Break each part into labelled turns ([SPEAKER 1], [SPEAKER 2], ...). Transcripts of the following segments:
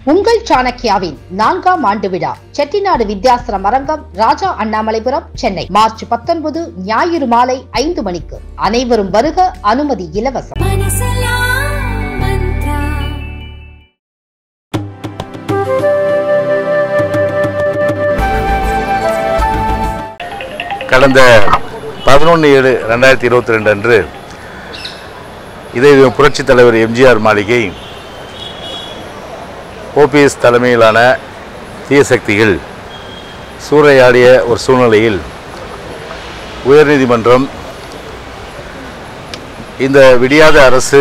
[SPEAKER 1] உங்கள் சாணக்கியாவின் நான்காம் ஆண்டு விழா செட்டிநாடு வித்யாசிரம் அரங்கம் ராஜா அண்ணாமலைபுரம் சென்னை மார்ச் பத்தொன்பது ஞாயிறு மாலை ஐந்து மணிக்கு அனைவரும் வருக அனுமதி இலவசம்
[SPEAKER 2] மனசலாம் மந்த்ரா
[SPEAKER 3] கடந்த பதினொன்று ஏழு ரெண்டாயிரத்தி இருபத்தி ரெண்டு அன்று இதே புரட்சித் தலைவர் எம்ஜிஆர் மாளிகை ஓபிஎஸ் தலைமையிலான தீய சக்திகள் சூறையாடிய ஒரு சூழ்நிலையில் உயர்நீதிமன்றம் இந்த விடியாத அரசு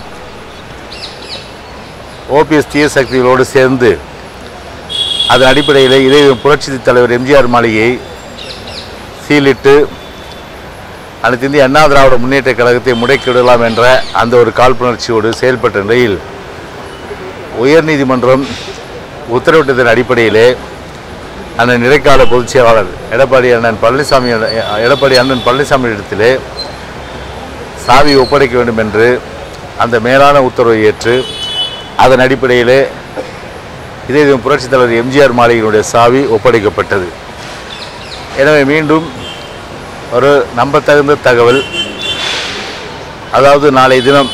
[SPEAKER 3] ஓபிஎஸ் தீய சக்திகளோடு சேர்ந்து அதன் அடிப்படையில் இதே புரட்சி தலைவர் எம்ஜிஆர் மாளிகையை சீலிட்டு அனைத்து இந்திய அண்ணா திராவிட முன்னேற்ற கழகத்தை முடக்கிவிடலாம் என்ற அந்த ஒரு காழ்ப்புணர்ச்சியோடு செயல்பட்ட நிலையில் உயர்நீதிமன்றம் உத்தரவிட்டதன் அடிப்படையிலே அண்ணன் இடைக்கால பொதுச் செயலாளர் எடப்பாடி அண்ணன் பழனிசாமி எடப்பாடி அண்ணன் பழனிசாமி இடத்திலே சாவி ஒப்படைக்க வேண்டும் என்று அந்த மேலான உத்தரவை ஏற்று அதன் அடிப்படையிலே இதே இது புரட்சித் தலைவர் எம்ஜிஆர் மாளிகையினுடைய சாவி ஒப்படைக்கப்பட்டது எனவே மீண்டும் ஒரு நம்பத்தகுந்த தகவல் அதாவது நாளை தினம்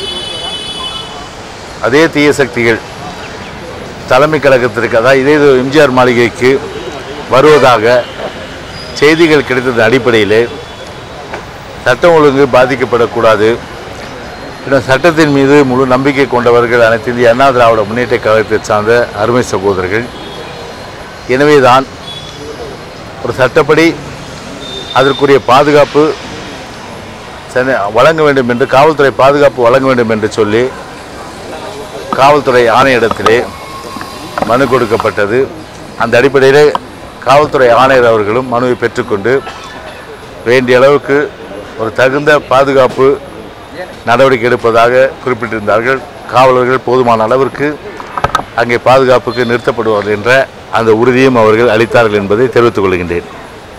[SPEAKER 3] அதே தீய சக்திகள் தலைமை கழகத்திற்கு அதாவது இதே இது எம்ஜிஆர் மாளிகைக்கு வருவதாக செய்திகள் கிடைத்ததன் அடிப்படையிலே சட்டம் ஒழுங்கு பாதிக்கப்படக்கூடாது இன்னும் சட்டத்தின் மீது முழு நம்பிக்கை கொண்டவர்கள் அனைத்து இந்திய அண்ணா திராவிட முன்னேற்ற கழகத்தை சார்ந்த அருமை சகோதரர்கள் எனவே தான் ஒரு சட்டப்படி அதற்குரிய பாதுகாப்பு சென்னை வழங்க வேண்டும் என்று காவல்துறை பாதுகாப்பு வழங்க வேண்டும் என்று சொல்லி காவல்துறை ஆணையிடத்திலே மனு கொடுக்கப்பட்டது அந்த அடிப்படையிலே காவல்துறை ஆணையர் அவர்களும் மனுவை பெற்றுக்கொண்டு வேண்டிய அளவுக்கு ஒரு தகுந்த பாதுகாப்பு நடவடிக்கை எடுப்பதாக குறிப்பிட்டிருந்தார்கள் காவலர்கள் போதுமான அளவிற்கு அங்கே பாதுகாப்புக்கு நிறுத்தப்படுவார்கள் என்ற அந்த உறுதியும் அவர்கள் அளித்தார்கள் என்பதை தெரிவித்துக் கொள்கின்றேன்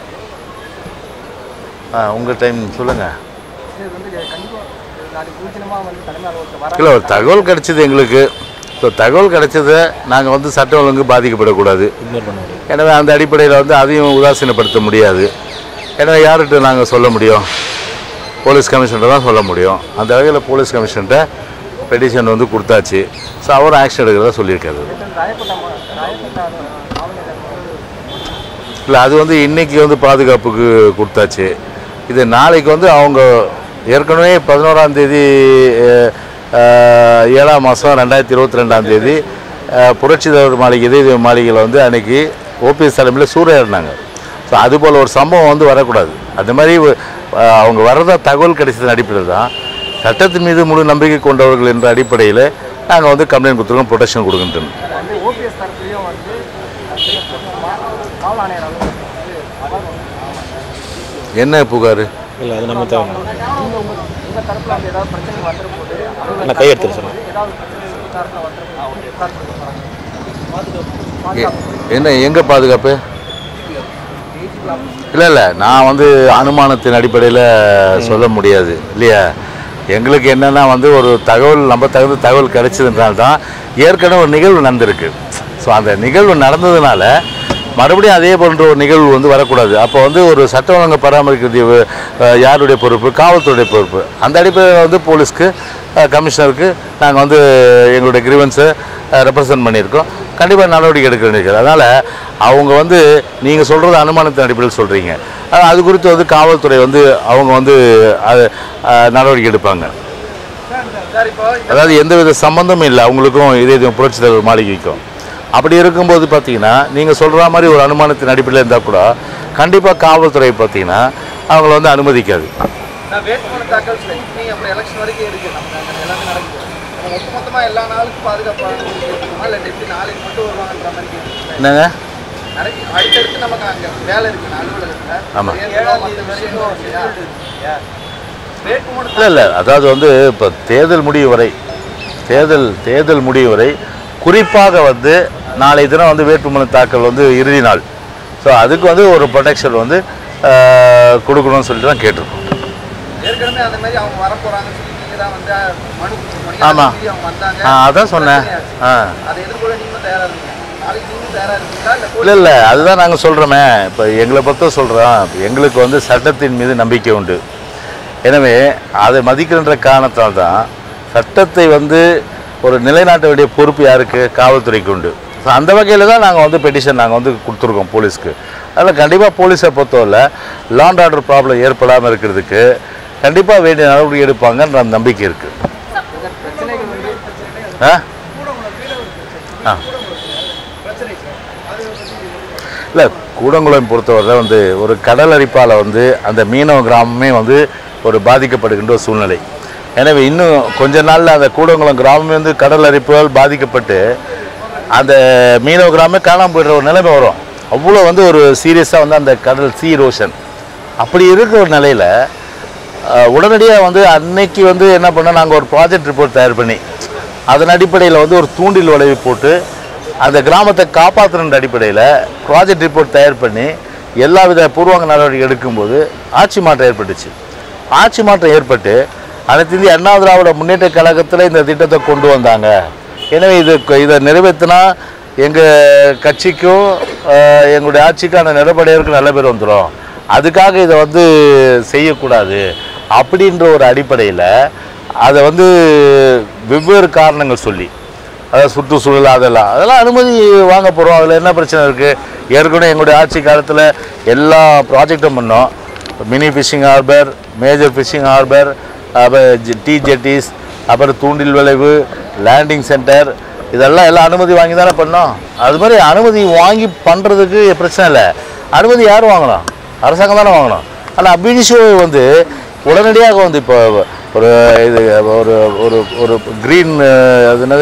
[SPEAKER 3] ஆ உங்கள் டைம் சொல்லுங்கள்
[SPEAKER 4] இது வந்து கண்டிப்பாக நாளைக்கு ஊர்ஜனமாக வந்து தலைமை அலுவலகத்தை வர
[SPEAKER 3] இல்லை ஒரு தகவல் கிடைச்சது எங்களுக்கு இப்போ தகவல் கிடைச்சதை நாங்கள் வந்து சட்ட ஒழுங்கு பாதிக்கப்படக்கூடாது எனவே அந்த அடிப்படையில் வந்து அதையும் உதாசீனப்படுத்த முடியாது எனவே யார்கிட்ட நாங்கள் சொல்ல முடியும் போலீஸ் கமிஷனர் தான் சொல்ல முடியும் அந்த வகையில் போலீஸ் கமிஷன்கிட்ட பெட்டிஷன் வந்து கொடுத்தாச்சு ஸோ அவரும் ஆக்ஷன் எடுக்கிறதா சொல்லியிருக்காரு
[SPEAKER 4] ராயப்பட்ட ராயப்பட்ட ஆளுநர்
[SPEAKER 3] இல்லை அது வந்து இன்னைக்கு வந்து பாதுகாப்புக்கு கொடுத்தாச்சு இது நாளைக்கு வந்து அவங்க ஏற்கனவே பதினோராம் தேதி அஹ், அஹ், ஏழாம் மாதம் ரெண்டாயிரத்தி இருபத்தி ரெண்டாம் தேதி அஹ், புரட்சி தலைவர் மாளிகை இதே மாளிகையில் வந்து அன்னைக்கு ஓபிஎஸ் தலைமையில் சூறையாடினாங்க ஸோ அதுபோல் ஒரு சம்பவம் வந்து வரக்கூடாது அந்த மாதிரி அஹ், அவங்க வர்றதா தகவல் கிடைச்சதன் அடிப்படையில் தான் சட்டத்தின் மீது முழு நம்பிக்கை கொண்டவர்கள் என்ற அடிப்படையில் நாங்கள் வந்து கம்ப்ளைண்ட் கொடுத்துருக்கோம் ப்ரொடெக்ஷன் கொடுக்கின்றோம்
[SPEAKER 4] வந்து ஓபிஎஸ் தரப்புலையும் வந்து காவல் ஆணையர் அலுவலகத்தில் வந்து அதாவது வந்து
[SPEAKER 3] என்ன புகார்
[SPEAKER 5] இல்லை அது நம்ம தேவை
[SPEAKER 4] நீங்க உங்க உங்க தரப்புல வந்து ஏதாவது பிரச்சனை வந்துட போது அவங்க
[SPEAKER 5] நான் கை எடுத்துக்க சொல்லுங்கள்
[SPEAKER 4] ஏதாவது பிரச்சனை விசாரணை வந்துட விசாரணை பண்ண போகிறாங்க
[SPEAKER 3] எ- என்ன எங்கே பாதுகாப்பு இல்லை இல்லை நான் வந்து அனுமானத்தின் அடிப்படையில் சொல்ல முடியாது இல்லையா எங்களுக்கு என்னென்னா வந்து ஒரு தகவல் நம்ம தகுந்த தகவல் கிடைச்சதுனால தான் ஏற்கனவே ஒரு நிகழ்வு நடந்திருக்கு ஸோ அந்த நிகழ்வு நடந்ததுனால மறுபடியும் அதே போன்ற ஒரு நிகழ்வு வந்து வரக்கூடாது அப்போ வந்து ஒரு சட்ட ஒழுங்கை பராமரிக்கிறது அஹ், யாருடைய பொறுப்பு காவல்துறையுடைய பொறுப்பு அந்த அடிப்படையில் வந்து போலீஸ்க்கு அஹ், கமிஷனருக்கு நாங்கள் வந்து எங்களுடைய கிரீவன்ஸை ரெப்ரசன்ட் பண்ணியிருக்கோம் கண்டிப்பாக நடவடிக்கை எடுக்க வேண்டியிருக்கிறது அதனால் அவங்க வந்து நீங்கள் சொல்கிறது அனுமானத்தின் அடிப்படையில் சொல்கிறீங்க அது குறித்து வந்து காவல்துறை வந்து அவங்க வந்து அது அஹ், நடவடிக்கை எடுப்பாங்க
[SPEAKER 4] சார் இப்போ
[SPEAKER 3] அதாவது எந்தவித சம்மந்தமும் இல்லை அவங்களுக்கும் இதே இது புரட்சி தலைவர் மாளிகைக்கும் அப்படி இருக்கும்போது பார்த்தீங்கன்னா நீங்கள் சொல்கிற மாதிரி ஒரு அனுமானத்தின் அடிப்படையில் இருந்தால் கூட கண்டிப்பாக காவல்துறை பார்த்தீங்கன்னா அவங்கள வந்து அனுமதிக்காது
[SPEAKER 4] நான் வேட்புமனு தாக்கல் செஞ்சு அப்புறம் எலெக்ஷன் வரைக்கும் இருக்கு நமக்கு அங்கே எல்லாமே நடக்குது நம்ம ஒட்டுமொத்தமாக எல்லா நாளுக்கும் பாதுகாப்பாக இல்லை எப்படி நாளைக்கு மட்டும் வருவாங்கன்ற மாதிரி கேட்டுருக்கேன்.
[SPEAKER 3] என்னங்க
[SPEAKER 4] நாளைக்கு அடுத்தடுத்து நமக்கு அங்கே வேலை இருக்கு அலுவலகத்தில்
[SPEAKER 3] ஆமா.
[SPEAKER 4] ஏழாம் தேதி வரைக்கும் இல்லையா? வேட்புமனு
[SPEAKER 3] இல்லை இல்லை அதாவது வந்து இப்போ தேர்தல் முடிவு வரை தேர்தல் தேர்தல் முடிவு வரை குறிப்பாக வந்து நாளை தினம் வந்து வேட்புமனு தாக்கல் வந்து இறுதி நாள் ஸோ அதுக்கு வந்து ஒரு ப்ரொடெக்ஷன் வந்து அஹ், கொடுக்கணும்னு சொல்லிட்டு தான் கேட்டிருக்கோம்
[SPEAKER 4] ஏற்கனவே அந்த மாதிரி அவங்க வர போறாங்கன்னு சொல்லி நீங்க தான் எல்லாம் வந்து மனு கொடுத்துருக்கோம்.
[SPEAKER 3] ஆமா.
[SPEAKER 4] நீங்க அவங்க வந்தாங்க
[SPEAKER 3] ஆ அதான் சொன்னேன் ஆ
[SPEAKER 4] அதை எதிர்கொள்ள நீங்களும் தயாரா இருக்கீங்க நாளைக்கு நீங்களும் தயாரா இருக்கீங்களா இல்ல
[SPEAKER 3] இல்லை இல்லை அதுதான் நாங்கள் சொல்கிறோமே இப்போ எங்களை பொறுத்த சொல்கிறோம் எங்களுக்கு வந்து சட்டத்தின் மீது நம்பிக்கை உண்டு எனவே அதை மதிக்கின்ற காரணத்தால் தான் சட்டத்தை வந்து ஒரு நிலைநாட்ட வேண்டிய பொறுப்பு யாருக்கு காவல்துறைக்கு உண்டு ஸோ அந்த வகையில் தான் நாங்கள் வந்து பெட்டிஷன் நாங்கள் வந்து கொடுத்துருக்கோம் போலீஸ்க்கு அதில் கண்டிப்பாக போலீஸை பொறுத்தவரை லாண்ட் ஆர்டர் ப்ராப்ளம் ஏற்படாமல் இருக்கிறதுக்கு கண்டிப்பாக வேண்டிய நடவடிக்கை எடுப்பாங்கன்ற அந்த நம்பிக்கை இருக்குது ஆ ஆ இல்லை கூடங்குளம் பொறுத்தவரை வந்து ஒரு கடல் அரிப்பால் வந்து அந்த மீனவ கிராமமே வந்து ஒரு பாதிக்கப்படுகின்ற ஒரு சூழ்நிலை எனவே இன்னும் கொஞ்ச நாளில் அந்த கூடங்குளம் கிராமமே வந்து கடல் அரிப்பால் பாதிக்கப்பட்டு அந்த மீனவ கிராமமே காணாமல் போயிடுற ஒரு நிலைமை வரும் அவ்வளோ வந்து ஒரு சீரியஸாக வந்து அந்த கடல் சீ ரோஷன் அப்படி இருக்கிற ஒரு நிலையில் உடனடியாக வந்து அன்னைக்கு வந்து என்ன பண்ணோம் நாங்கள் ஒரு ப்ராஜெக்ட் ரிப்போர்ட் தயார் பண்ணி அதன் அடிப்படையில் வந்து ஒரு தூண்டில் வளைவு போட்டு அந்த கிராமத்தை காப்பாற்றுன்ற அடிப்படையில் ப்ராஜெக்ட் ரிப்போர்ட் தயார் பண்ணி எல்லா வித பூர்வாங்க நடவடிக்கை எடுக்கும்போது ஆட்சி மாற்றம் ஏற்பட்டுச்சு ஆட்சி மாற்றம் ஏற்பட்டு அனைத்து இந்திய அண்ணா திராவிட முன்னேற்ற கழகத்தில் இந்த திட்டத்தை கொண்டு வந்தாங்க எனவே இது இதை நிறைவேற்றினா எங்கள் கட்சிக்கும் அஹ், எங்களுடைய ஆட்சிக்கான நிலப்படையருக்கு நல்ல பேர் வந்துடும் அதுக்காக இதை வந்து செய்யக்கூடாது அப்படின்ற ஒரு அடிப்படையில் அதை வந்து வெவ்வேறு காரணங்கள் சொல்லி அதாவது சுற்றுச்சூழல் அதெல்லாம் அதெல்லாம் அனுமதி வாங்க போகிறோம் அதில் என்ன பிரச்சனை இருக்குது ஏற்கனவே எங்களுடைய ஆட்சி காலத்தில் எல்லா ப்ராஜெக்டும் பண்ணோம் mini fishing harbour major fishing harbour அப்புறம் டீ ஜெட்டிஸ் அப்புறம் தூண்டில் விளைவு லேண்டிங் சென்டர் இதெல்லாம் எல்லாம் அனுமதி வாங்கி தானே பண்ணோம் அது மாதிரி அனுமதி வாங்கி பண்ணுறதுக்கு பிரச்சனை இல்லை அனுமதி யார் வாங்கணும் அரசாங்கம் தானே வாங்கணும் ஆனால் அபினிஷோ வந்து உடனடியாக வந்து இப்போ ஒரு இது ஒரு ஒரு ஒரு க்ரீன் அது என்னது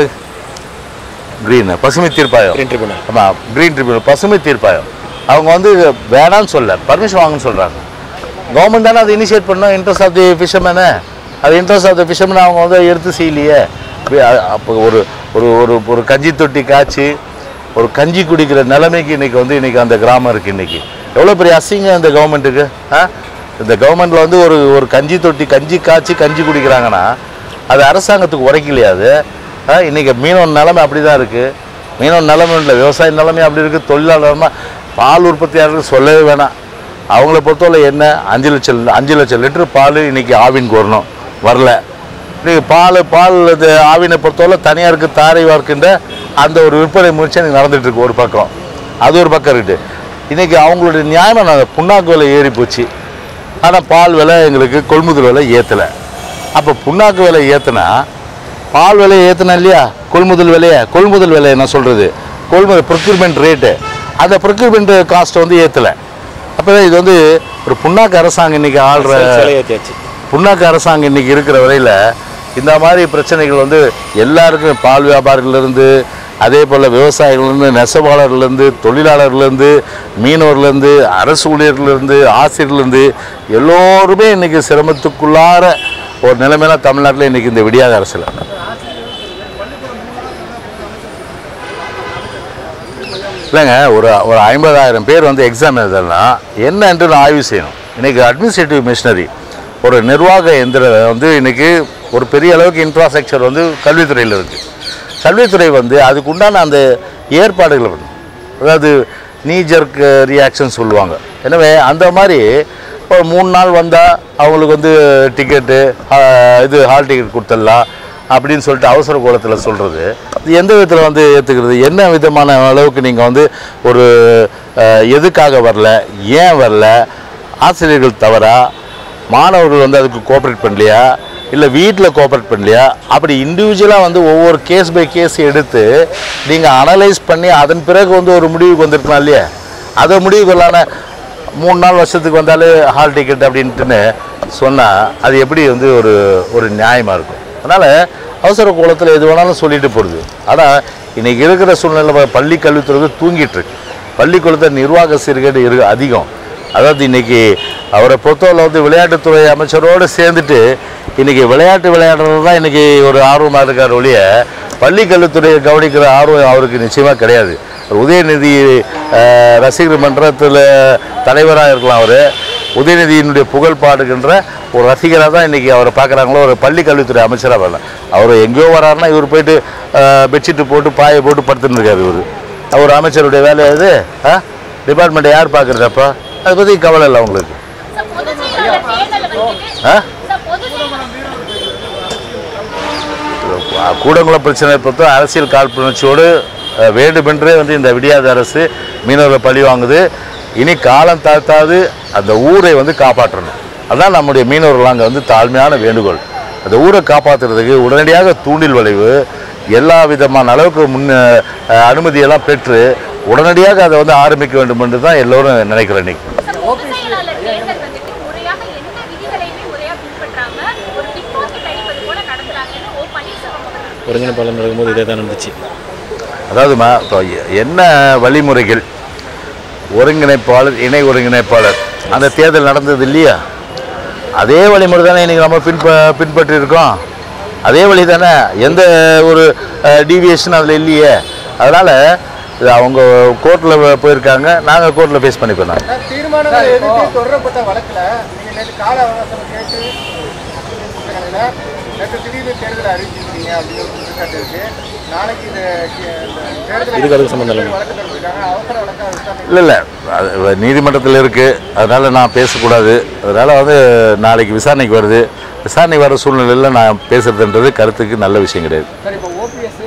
[SPEAKER 3] க்ரீன் பசுமை தீர்ப்பாயம் ஆமாம் க்ரீன் ட்ரிபியூனல் பசுமை தீர்ப்பாயம் அவங்க வந்து வேணான்னு சொல்ல பர்மிஷன் வாங்கன்னு சொல்கிறாங்க கவர்மெண்ட் தானே அதை இனிஷியேட் பண்ணோம் இன்ட்ரெஸ்ட் ஆஃப் தி ஃபிஷர்மேனு அது இன்ட்ரெஸ்ட் ஆஃப் தி ஃபிஷர்மேன் அவங்க வந்து எடுத்து செய்யலையே வே- அ- அப்போ ஒரு ஒரு ஒரு ஒரு கஞ்சி தொட்டி காய்ச்சி ஒரு கஞ்சி குடிக்கிற நிலைமைக்கு இன்னைக்கு வந்து இன்னைக்கு அந்த கிராமம் இருக்குது இன்னைக்கு எவ்வளோ பெரிய அசிங்கம் இந்த கவர்மெண்ட்டுக்கு ஆ இந்த கவர்மெண்ட்டில் வந்து ஒரு ஒரு கஞ்சி தொட்டி கஞ்சி காய்ச்சி கஞ்சி குடிக்கிறாங்கன்னா அது அரசாங்கத்துக்கு உரைக்கலையா அது ஆ, இன்னைக்கு மீனவன் நிலைமை அப்படி தான் இருக்குது மீனவன் நிலைமை இல்லை விவசாய நிலைமை அப்படி இருக்குது தொழிலாளர்மா பால் உற்பத்தியாளருக்கு சொல்லவே வேணாம் அவங்கள பொறுத்தவரை என்ன அஞ்சு லட்சம் அஞ்சு லட்சம் லிட்டர் பால் இன்னைக்கு ஆவினுக்கு வரணும் வரல இன்னைக்கு பால் பால் இது ஆவினை பொறுத்தவரை தனியாருக்கு தாரை வார்க்கின்ற அந்த ஒரு விற்பனை முயற்சி எனக்கு நடந்துட்டு இருக்கு ஒரு பக்கம் அது ஒரு பக்கம் இருக்குது இன்னைக்கு அவங்களுடைய நியாயமான புண்ணாக்கு விலை ஏறி போச்சு ஆனால் பால் விலை எங்களுக்கு கொள்முதல் விலை ஏற்றலை அப்போ புண்ணாக்கு விலை ஏற்றுனா பால் விலையை ஏற்றினா இல்லையா கொள்முதல் விலையை கொள்முதல் விலை என்ன சொல்கிறது கொள்முதல் ப்ரொக்யூர்மெண்ட் ரேட்டு அந்த ப்ரொக்யூர்மெண்ட் காஸ்ட்டை வந்து ஏற்றலை அப்போ இது வந்து ஒரு புண்ணாக்கு அரசாங்கம் இன்னைக்கு ஆள்ற புண்ணாக்கு அரசாங்கம் இன்னைக்கு இருக்கிற வரையில் இந்த மாதிரி பிரச்சனைகள் வந்து எல்லாருக்கும் பால் வியாபாரிகளிருந்து அதே போல் விவசாயிகள்லேருந்து நெசவாளர்லேருந்து தொழிலாளர்லேருந்து மீனவர்லேருந்து அரசு ஊழியர்லேருந்து ஆசிரியர்லேருந்து எல்லோருமே இன்னைக்கு சிரமத்துக்குள்ளார ஒரு நிலைமையில தமிழ்நாட்டில் இன்னைக்கு இந்த விடியாத அரசில் இல்லைங்க ஒரு ஒரு ஐம்பதாயிரம் பேர் வந்து எக்ஸாம் எழுதலாம் என்னன்ட்டு நான் ஆய்வு செய்யணும் இன்றைக்கி அட்மினிஸ்ட்ரேட்டிவ் மிஷினரி ஒரு நிர்வாக எந்திரம் வந்து இன்றைக்கி ஒரு பெரிய அளவுக்கு இன்ஃப்ராஸ்ட்ரக்சர் வந்து கல்வித்துறையில் இருக்குது கல்வித்துறை வந்து அதுக்கு உண்டான அந்த ஏற்பாடுகளை பண்ணும் அதாவது நீஜர்க் ரியாக்ஷன் சொல்லுவாங்க எனவே அந்த மாதிரி ஒரு மூணு நாள் வந்தால் அவங்களுக்கு வந்து டிக்கெட்டு இது ஹால் டிக்கெட் கொடுத்துடலாம் அப்படின்னு சொல்லிட்டு அவசர கோலத்தில் சொல்கிறது இது எந்த விதத்தில் வந்து ஏற்றுக்கிறது என்ன விதமான அளவுக்கு நீங்கள் வந்து ஒரு அஹ், எதுக்காக வரல ஏன் வரல ஆசிரியர்கள் தவறா மாணவர்கள் வந்து அதுக்கு கோஆப்ரேட் பண்ணலையா இல்லை வீட்டில் கோஆப்ரேட் பண்ணலையா அப்படி இண்டிவிஜுவலாக வந்து ஒவ்வொரு கேஸ் பை கேஸ் எடுத்து நீங்கள் அனலைஸ் பண்ணி அதன் பிறகு வந்து ஒரு முடிவுக்கு வந்திருக்கலாம் இல்லையா அதை முடிவுக்கு வரலான மூணு நாள் வருஷத்துக்கு வந்தாலே ஹால் டிக்கெட் அப்படின்ட்டுன்னு சொன்னால் அது எப்படி வந்து ஒரு ஒரு நியாயமாக இருக்கும் அதனால் அவசர கோலத்தில் எது வேணாலும் சொல்லிட்டு போடுது ஆனால் இன்றைக்கி இருக்கிற சூழ்நிலை ப- பள்ளி கல்வித்துறை தூங்கிட்டு இருக்கு பள்ளிக்கூடத்தை நிர்வாக சீர்கேடு இரு அதிகம் அதாவது இன்னைக்கு அவரை பொறுத்தவரை வந்து விளையாட்டுத்துறை அமைச்சரோடு சேர்ந்துட்டு இன்னைக்கு விளையாட்டு விளையாடுறது தான் இன்னைக்கு ஒரு ஆர்வமாக இருக்கார் ஒழிய பள்ளி கல்வித்துறையை கவனிக்கிற ஆர்வம் அவருக்கு நிச்சயமாக கிடையாது ஒரு. அவர். உதயநிதி அஹ், ரசிகர் மன்றத்தில் தலைவராக இருக்கலாம் அவர் உதயநிதியினுடைய புகழ் பாடுகின்ற ஒரு ரசிகராக தான் இன்றைக்கி அவரை பார்க்குறாங்களோ ஒரு பள்ளி கல்வித்துறை அமைச்சராக வரல அவர் எங்கேயோ வராருன்னா இவர் போயிட்டு பெட்ஷீட்டு போட்டு பாயை போட்டு படுத்துன்னு இருக்காரு இவர் அவர் அமைச்சருடைய வேலை அது ஆ டிபார்ட்மெண்ட்டை யார் பார்க்குறது அப்போ அதை பற்றி கவலை இல்லை அவங்களுக்கு
[SPEAKER 5] சார், பொதுச் செயலாளர் தேர்தல்ல வந்துட்டு
[SPEAKER 3] ஆ
[SPEAKER 5] சார், பொதுச் செயலாளர்
[SPEAKER 3] கூடங்குளம் பிரச்சனை பொறுத்த அரசியல் காழ்ப்புணர்ச்சியோடு அஹ், வேண்டுமென்றே வந்து இந்த விடியாத அரசு மீனவர்களை பழி வாங்குது இனி காலம் தாழ்த்தாது அந்த ஊரை வந்து காப்பாற்றணும் அதான் நம்முடைய மீனவர்கள் அங்கே வந்து தாழ்மையான வேண்டுகோள் அந்த ஊரை காப்பாற்றுறதுக்கு உடனடியாக தூண்டில் விளைவு எல்லா விதமான அளவுக்கு முன் அஹ், அனுமதியெல்லாம் பெற்று உடனடியாக அதை வந்து ஆரம்பிக்க வேண்டும் என்று தான் எல்லோரும் நினைக்கிறேன் இன்னைக்கு
[SPEAKER 5] சார், பொதுச் செயலாளர் தேர்தல் வந்துட்டு முறையாக எந்த விதிகளையுமே முறையா பின்பற்றாம ஒரு பிக் பாக்கெட் அடிப்பது போல நடத்துறாங்கன்னு ஓ பன்னீர்செல்வம் அவர்கள்
[SPEAKER 6] ஒருங்கிணைப்பாளர் நடக்கும்போது இதே தான் நடந்துச்சு
[SPEAKER 3] அதாவதுமா இப்போ என்ன வழிமுறைகள் ஒருங்கிணைப்பாளர் இணை ஒருங்கிணைப்பாளர் அந்த தேர்தல் நடந்தது இல்லையா அதே வழிமுறை தானே இன்றைக்கி நம்ம பின்ப பின்பற்றி இருக்கோம் அதே வழி தானே எந்த ஒரு டீவியேஷன் அதில் இல்லையே அதனால் அவங்க கோர்ட்டில் போயிருக்காங்க நாங்கள் கோர்ட்டில் ஃபேஸ் பண்ணிப்போம் நாங்கள்
[SPEAKER 4] சார், தீர்மானங்கள் எதிர்த்து தொடரப்பட்ட வழக்குல நீங்க நேற்று கால அவகாசம் கேட்டு கொடுத்ததுனால, நேற்று திடீர்னு தேர்தல் அறிவிச்சிருக்கீங்க அப்படின்னு ஒரு குற்றச்சாட்டு இருக்கு நாளைக்கு இந்த இந்த தேர்தல்
[SPEAKER 6] இதுக்கு அதுக்கு சம்மந்தம் இல்லை.
[SPEAKER 4] வழக்கு தொடர்பிருக்காங்க அவசர வழக்கா விசாரணை
[SPEAKER 3] இல்லை இல்லை அது நீதிமன்றத்தில் இருக்குது அதனால் நான் பேசக்கூடாது அதனால் வந்து நாளைக்கு விசாரணைக்கு வருது விசாரணை வர சூழ்நிலையில் நான் பேசுகிறதுன்றது கருத்துக்கு நல்ல விஷயம் கிடையாது
[SPEAKER 4] சார் இப்போ ஓபிஎஸ்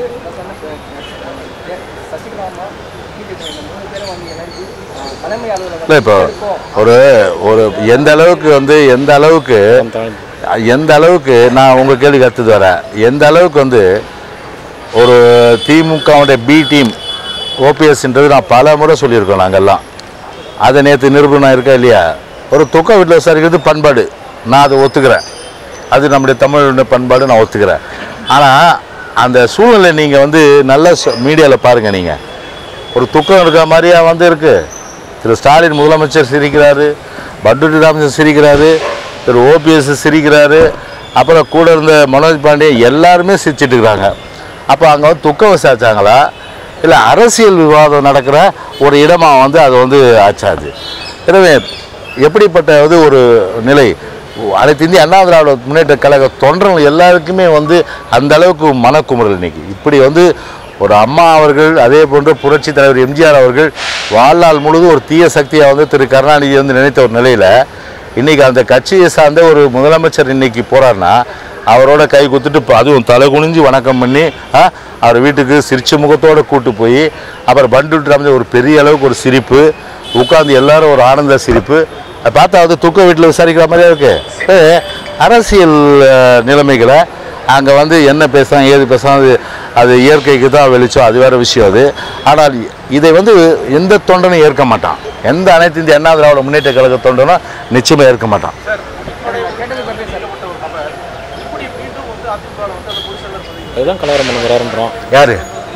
[SPEAKER 4] சசிகலாமா டிடிவி இந்த மூணு பேரும் வந்து இணைஞ்சு அஹ், தலைமை அலுவலகம்
[SPEAKER 3] இல்லை இப்போ ஒரு ஒரு எந்த அளவுக்கு வந்து எந்த அளவுக்கு எந்த அளவுக்கு நான் உங்கள் கேள்விக்கு அடுத்தது வரேன் எந்த அளவுக்கு வந்து ஒரு திமுகவுடைய பி டீம் ஓபிஎஸ்ன்றது நான் பல முறை சொல்லியிருக்கோம் நாங்கள்லாம் அதை நேற்று நிரூபணம் இருக்கா இல்லையா ஒரு துக்க வீட்டில் விசாரிக்கிறது பண்பாடு நான் அதை ஒத்துக்கிறேன் அது நம்முடைய தமிழுடைய பண்பாடு நான் ஒத்துக்கிறேன் ஆனால் அந்த சூழ்நிலை நீங்கள் வந்து நல்ல மீடியாவில் பாருங்கள் நீங்கள் ஒரு துக்கம் இருக்கிற மாதிரியா வந்து இருக்கு திரு ஸ்டாலின் முதலமைச்சர் சிரிக்கிறாரு பட்டுட்டி ராமச்சந்திரன் சிரிக்கிறாரு திரு ஓபிஎஸ் சிரிக்கிறாரு அப்புறம் கூட இருந்த மனோஜ் பாண்டே எல்லாருமே சிரிச்சிட்டு இருக்கிறாங்க அப்போ அங்கே வந்து துக்கம் விசாரிச்சாங்களா இல்லை அரசியல் விவாதம் நடக்கிற ஒரு இடமா வந்து அது வந்து ஆச்சாது எனவே எப்படிப்பட்ட வந்து ஒரு நிலை அனைத்து இந்திய அண்ணா திராவிட முன்னேற்ற கழக தொண்டர்கள் எல்லாருக்குமே வந்து அந்த அளவுக்கு மனக்குமுறல் இன்னைக்கு இப்படி வந்து ஒரு அம்மா அவர்கள் அதே போன்று புரட்சி தலைவர் எம்ஜிஆர் அவர்கள் வாழ்நாள் முழுதும் ஒரு தீய சக்தியை வந்து திரு கருணாநிதி வந்து நினைத்த ஒரு நிலையில் இன்னைக்கு அந்த கட்சியை சார்ந்த ஒரு முதலமைச்சர் இன்னைக்கு போறாருன்னா அவரோட கை குத்துட்டு இப்ப அதுவும் தலை குனிஞ்சு வணக்கம் பண்ணி ஆ, அவர் வீட்டுக்கு சிரிச்ச முகத்தோட கூட்டு போய் அப்புறம் பண்டுட்டு ராமஜி ஒரு பெரிய அளவுக்கு ஒரு சிரிப்பு உட்கார்ந்து எல்லாரும் ஒரு ஆனந்த சிரிப்பு அதை பார்த்தா வந்து துக்க வீட்டில் விசாரிக்கிற மாதிரியே இருக்கு ஏ, அரசியல் அஹ், நிலைமைகளை அங்கே வந்து என்ன பேசுகிறான் ஏது பேசுகிறான் அது அது இயற்கைக்கு தான் வெளிச்சம் அது வேறு விஷயம் அது ஆனால் இதை வந்து எந்த தொண்டனும் ஏற்க மாட்டான் எந்த அனைத்து இந்திய அண்ணா திராவிட முன்னேற்ற கழக தொண்டனும் நிச்சயமாக ஏற்க மாட்டான்
[SPEAKER 4] கேட்டது பற்றி செல்லப்பட்ட ஒரு நபர் இப்படி மீண்டும் வந்து அதிமுக வந்து அந்த பொதுச்செயலர் பதவி
[SPEAKER 6] அதுதான் கலவரம் பண்ண வராருன்றோம்
[SPEAKER 3] யார்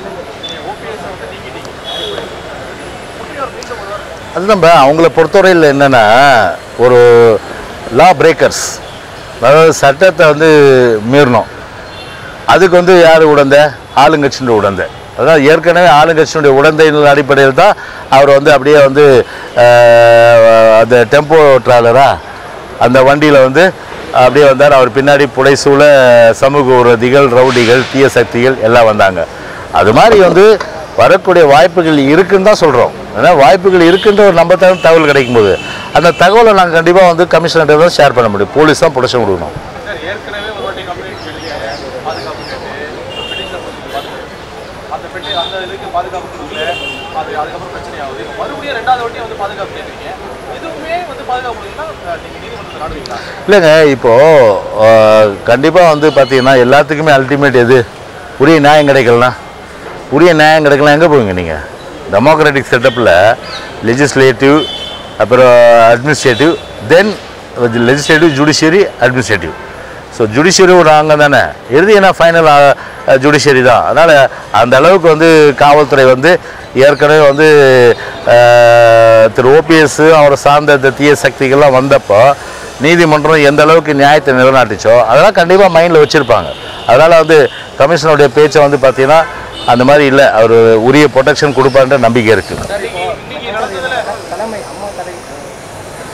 [SPEAKER 3] அதுதான் பா, அவங்கள பொறுத்தவரையில் என்னென்னா ஒரு லா பிரேக்கர்ஸ் அதாவது சட்டத்தை வந்து மீறணும் அதுக்கு வந்து யார் உடந்த ஆளுங்கட்சியினுடைய உடந்தை அதாவது ஏற்கனவே ஆளுங்கட்சியினுடைய உடந்தையின் அடிப்படையில் தான் அவர் வந்து அப்படியே வந்து ஆஹ், அந்த டெம்போ ட்ராவலரா அந்த வண்டியில் வந்து அப்படியே வந்தார் அவர் பின்னாடி புடைசூழ சமூக விரோதிகள் ரவுடிகள் தீய சக்திகள் எல்லாம் வந்தாங்க அது மாதிரி வந்து வரக்கூடிய வாய்ப்புகள் இருக்குன்னு தான் சொல்கிறோம் ஏன்னா வாய்ப்புகள் இருக்குன்ற ஒரு நம்பத்தான தகவல் கிடைக்கும்போது அந்த தகவலை நாங்கள் கண்டிப்பாக வந்து கமிஷனர்கிட்ட தான் ஷேர் பண்ண முடியும் போலீஸ் தான் ப்ரொடக்ஷன் கொடுக்கணும்
[SPEAKER 4] சார் ஏற்கனவே ஒரு வாட்டி கம்ப்ளைண்ட் பண்ணிருக்காங்க பாதுகாப்பு கேட்டு பெட்டிஷன் அந்த பெட்டி அந்த இதுக்கு பாதுகாப்பு கொடுக்கல அது அதுக்கப்புறம் பிரச்சனை ஆகுது இப்ப மறுபடியும் ரெண்டாவது வாட்டி வந்து பாதுகாப்பு கேட்குறீங்க இதுவுமே வந்து பாதுகாப்பு கொடுக்கணும்னா நீங்கள் நீதிமன்றத்தில் நாடுவீங்களா
[SPEAKER 3] இல்லைங்க இப்போது கண்டிப்பாக வந்து பார்த்தீங்கன்னா எல்லாத்துக்குமே அல்டிமேட் எது உரிய நியாயம் கிடைக்கலனா உரிய நியாயம் கிடைக்கலாம் எங்கே போவீங்க நீங்கள் டெமோக்ராட்டிக் செட்டப்பில் லெஜிஸ்லேட்டிவ் அப்புறம் administrative then legislative judiciary administrative so judiciary ஒரு அங்கம் தானே இறுதி என்ன ஃபைனல் ஜுடிஷியரி தான் அதனால் அந்த அளவுக்கு வந்து காவல்துறை வந்து ஏற்கனவே வந்து அஹ், திரு ஓபிஎஸ் அவரை சார்ந்த இந்த தீய சக்திகள்லாம் வந்தப்போ நீதிமன்றம் எந்த அளவுக்கு நியாயத்தை நிலைநாட்டுச்சோ அதெல்லாம் கண்டிப்பாக மைண்டில் வச்சுருப்பாங்க அதனால் வந்து கமிஷனுடைய பேச்சை வந்து பார்த்தீங்கன்னா அந்த மாதிரி இல்லை அவர் உரிய ப்ரொடெக்ஷன் கொடுப்பான்ற நம்பிக்கை இருக்குது
[SPEAKER 4] இன்னைக்கு நடந்ததுல
[SPEAKER 7] தலைமை அம்மா தலை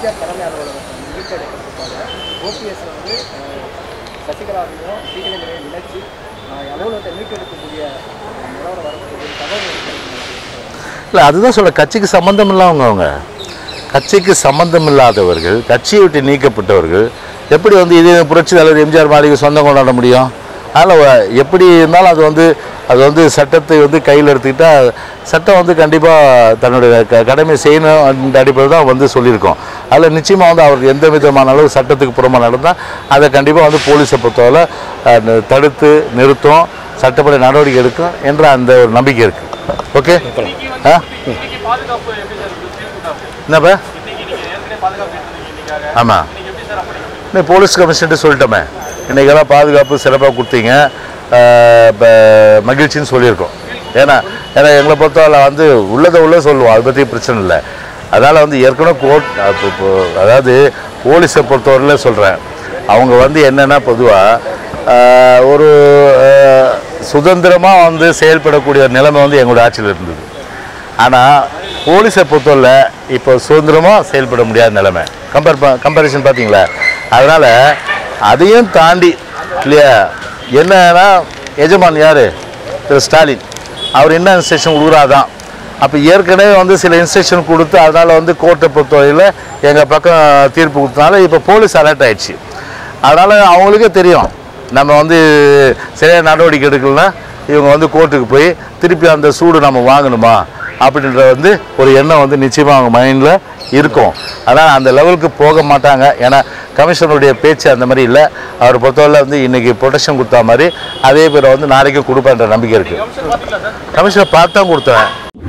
[SPEAKER 7] எம்ஜிஆர் தலைமை அலுவலகம் மீட்டெடுக்கிறதுக்காக ஓபிஎஸ் வந்து அஹ், சசிகலாவையும் சீக்கிரங்களையும் இணைச்சு அஹ், அலுவலகத்தை மீட்டெடுக்கக்கூடிய அஹ், நிலவரம் வரக்கூடிய தகவல் இருக்கிறது
[SPEAKER 3] இல்லை அதுதான் சொல்ல கட்சிக்கு சம்மந்தம் இல்லாதவங்க அவங்க கட்சிக்கு சம்பந்தம் இல்லாதவர்கள் கட்சியை விட்டு நீக்கப்பட்டவர்கள் எப்படி வந்து இதே புரட்சி தலைவர் எம்ஜிஆர் மாளிகை சொந்தம் கொண்டாட முடியும் அதனால் எப்படி இருந்தாலும் அது வந்து அது வந்து சட்டத்தை வந்து கையில் எடுத்துக்கிட்டா சட்டம் வந்து கண்டிப்பாக தன்னுடைய க கடமை செய்யணும் அந்த அடிப்படையில் தான் வந்து சொல்லியிருக்கோம் அதில் நிச்சயமாக வந்து அவர் எந்த விதமான அளவு சட்டத்துக்கு புறமாக நடந்தால் அதை கண்டிப்பாக வந்து போலீஸை பொறுத்தவரை அஹ், தடுத்து நிறுத்தும் சட்டப்படி நடவடிக்கை எடுக்கும் என்ற அந்த ஒரு நம்பிக்கை இருக்குது ஓகே ஆ
[SPEAKER 4] இன்னைக்கு பாதுகாப்பு எப்படி சார் இருக்கு? ஃபீல் குட்
[SPEAKER 3] என்னப்பா
[SPEAKER 4] இன்னைக்கு நீங்க ஏற்கனவே பாதுகாப்பு எடுத்தீங்க இன்னைக்காக
[SPEAKER 3] ஆமாம்
[SPEAKER 4] இன்னைக்கு எப்படி சார் அப்படி
[SPEAKER 3] இன்னைக்கு போலீஸ் கமிஷன்ட்டு சொல்லிட்டோமே இன்றைக்கெல்லாம் பாதுகாப்பு சிறப்பாக கொடுத்தீங்க இப்போ மகிழ்ச்சின்னு சொல்லியிருக்கோம் ஏன்னா ஏன்னா எங்களை பொறுத்தவரை வந்து உள்ளதை உள்ள சொல்லுவோம் அதை பற்றி பிரச்சனை இல்லை அதனால் வந்து ஏற்கனவே கோர்ட் இப்போ இப்போ அதாவது போலீஸை பொறுத்தவரையில சொல்கிறேன் அவங்க வந்து என்னென்னா பொதுவாக ஒரு சுதந்திரமாக வந்து செயல்படக்கூடிய நிலைமை வந்து எங்களோட ஆட்சியில் இருந்தது ஆனால் போலீஸை பொறுத்தவரை இப்போ சுதந்திரமாக செயல்பட முடியாத நிலைமை கம்பேர் கம்பேரிசன் பார்த்தீங்களா அதனால் அதையும் தாண்டி இல்லையா என்னன்னா எஜமான் யார் திரு ஸ்டாலின் அவர் என்ன இன்ஸ்ட்ரக்ஷன் கொடுக்குறாதான் அப்போ ஏற்கனவே வந்து சில இன்ஸ்ட்ரக்ஷன் கொடுத்து அதனால் வந்து கோர்ட்டை பொறுத்தவரையில் எங்கள் பக்கம் தீர்ப்பு கொடுத்தனால இப்போ போலீஸ் அலர்ட் ஆயிடுச்சு அதனால் அவங்களுக்கே தெரியும் நம்ம வந்து சரியான நடவடிக்கை எடுக்கலன்னா இவங்க வந்து கோர்ட்டுக்கு போய் திருப்பி அந்த சூடு நம்ம வாங்கணுமா அப்படின்ற வந்து ஒரு எண்ணம் வந்து நிச்சயமாக அவங்க மைண்டில் இருக்கும் ஆனால் அந்த லெவலுக்கு போக மாட்டாங்க ஏன்னா கமிஷனருடைய பேச்சு அந்த மாதிரி இல்லை அவர் பொறுத்தவரை வந்து இன்றைக்கி ப்ரொடெக்ஷன் கொடுத்தா மாதிரி அதே பேரை வந்து நாளைக்கு கொடுப்பேன்ற நம்பிக்கை இருக்குது
[SPEAKER 4] கமிஷன் பாத்தீங்களா சார்
[SPEAKER 3] கமிஷனை பார்த்து தான் கொடுத்தேன்